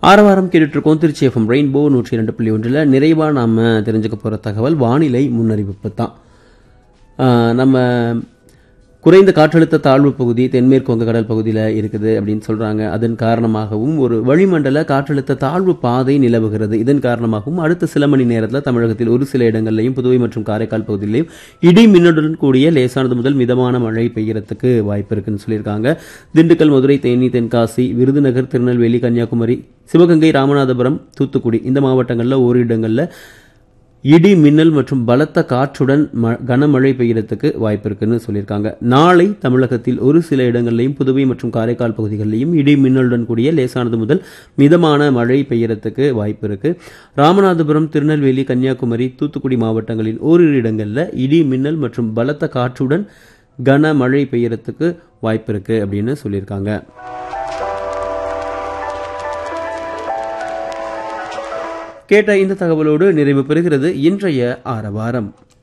ஆரவாரம் கேட்டுட்டு இருக்கோம் திருச்சி எஃப்எம் ரெயின்போ நூற்றி இரண்டு புள்ளி ஒன்றில் நிறைவாக நாம் தெரிஞ்சுக்க போகிற தகவல் வானிலை முன்னறிவிப்பு தான் ஆஹ் நம்ம குறைந்த காற்றழுத்த தாழ்வு பகுதி தென்மேற்கு வங்க கடல் பகுதியில் இருக்குது அப்படின்னு சொல்றாங்க அதன் காரணமாகவும் ஒரு வளிமண்டல காற்றழுத்த தாழ்வு பாதை நிலவுகிறது இதன் காரணமாகவும் அடுத்த சில மணி நேரத்தில் தமிழகத்தில் ஒரு சில இடங்கள்லையும் புதுவை மற்றும் காரைக்கால் பகுதியிலையும் இடி மின்னலுடன் கூடிய லேசானது முதல் மிதமான மழை பெய்யறதுக்கு வாய்ப்பு இருக்குன்னு சொல்லியிருக்காங்க திண்டுக்கல் மதுரை தேனி தென்காசி விருதுநகர் திருநெல்வேலி கன்னியாகுமரி சிவகங்கை ராமநாதபுரம் தூத்துக்குடி இந்த மாவட்டங்களில் ஓரிரு இடங்களில் இடி மின்னல் மற்றும் பலத்த காற்றுடன் ம- கனமழை பெய்யறதுக்கு வாய்ப்பு இருக்குன்னு சொல்லியிருக்காங்க நாளை தமிழகத்தில் ஒரு சில இடங்கள்லையும் புதுவை மற்றும் காரைக்கால் பகுதிகளிலையும் இடி மின்னலுடன் கூடிய லேசானது முதல் மிதமான மழை பெய்யறதுக்கு வாய்ப்பு இருக்கு ராமநாதபுரம் திருநெல்வேலி கன்னியாகுமரி தூத்துக்குடி மாவட்டங்களில் ஓரிரு இடங்களில் இடி மின்னல் மற்றும் பலத்த காற்றுடன் கனமழை பெய்யறதுக்கு வாய்ப்பு இருக்கு அப்படின்னு சொல்லியிருக்காங்க கேட்ட இந்த தகவலோடு நிறைவு பெறுகிறது இன்றைய ஆரவாரம்